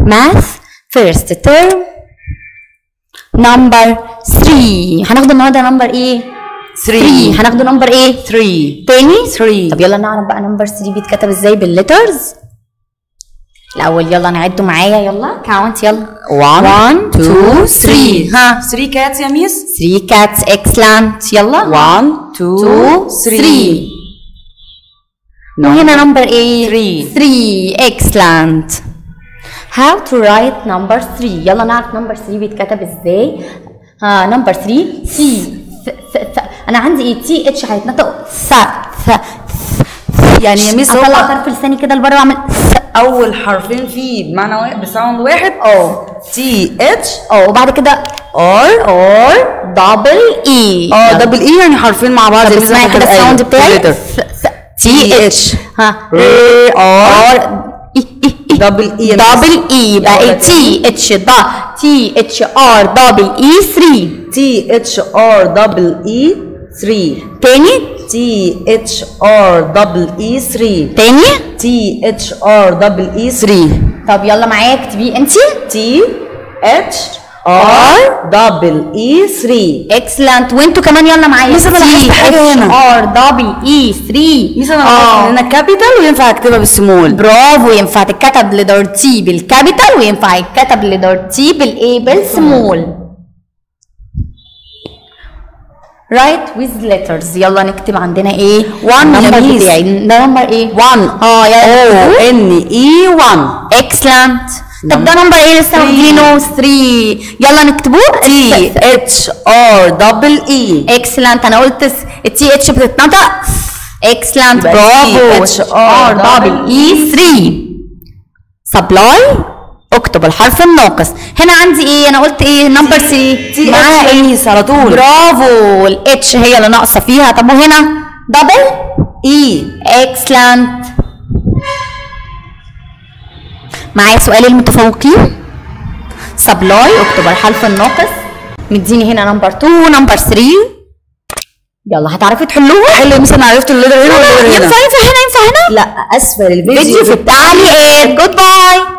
math first term number 3 هناخد النهارده نمبر ايه 3 هناخده نمبر ايه 3 تاني 3 طب يلا نعرف بقى نمبر 3 بيتكتب ازاي بالليترز الاول يلا نعده معايا يلا كاونت يلا 1 1 2 3 ها 3 كاتس يا ميس 3 cats excellent يلا 1 2 3 وهنا نمبر ايه 3 3 excellent how to write number 3 يلا نعرف نمبر 3 بيتكتب ازاي ها نمبر 3 سي انا عندي ايه تي اتش هيتنطق ث ث يعني يا ميس اطلع هو طرف لساني كده لبره واعمل ث. اول حرفين فيه بمعنى واحد بساوند واحد اه تي اتش اه وبعد كده ار اور دبل اي اه دبل اي يعني حرفين مع بعض طب يا ميس اسمعي هتبقى كده أيوة. الساوند بتاعي letter. تي اتش ها ار دبل اي يا ميس. دبل اي يبقى ايه تي اتش دا تي اتش ار دبل اي 3 تي اتش ار دبل اي 3 تاني تي اتش ار دبل اي 3 تاني تي اتش ار دبل اي 3 طب يلا معايا اكتبيه انتي تي اتش ار دبل اي 3 اكسلنت وانتوا كمان يلا معايا ميس أنا لاحظت حاجة هنا. ار دبل اي 3 ميس انا عارفه ان انا كابيتال وينفع اكتبها بالسمول برافو ينفع تتكتب لدر تي بالكابيتال وينفع يتكتب لدر تي بالايه بالسمول رايت ويز ليترز يلا نكتب عندنا ايه One يا النمبر ميس. بتاعي ده نمبر ايه 1 اه او يلا ان اي 1 اكسلنت طب ده نمبر ايه لسه واخدينه 3 يلا نكتبوه تي اتش ار دبل اي اكسلنت انا قلت التي اتش بتتنطق اكسلنت يبقى برافو THR ار دبل اي 3 سبلاي اكتب الحرف الناقص هنا عندي ايه انا قلت ايه نمبر 3 تي اتش يا ميس على طول برافو الاتش هي اللي ناقصه فيها طب وهنا دبل اي اكسلنت معايا سؤال المتفوقين سبلاي اكتب الحرف الناقص مديني هنا نمبر 2 نمبر 3 يلا هتعرفي تحلوها حلو ميس انا عرفت الليتر هنا والليتر ينفع هنا ينفع هنا ينفع هنا لا اسفل الفيديو فيديو في التعليقات جود باي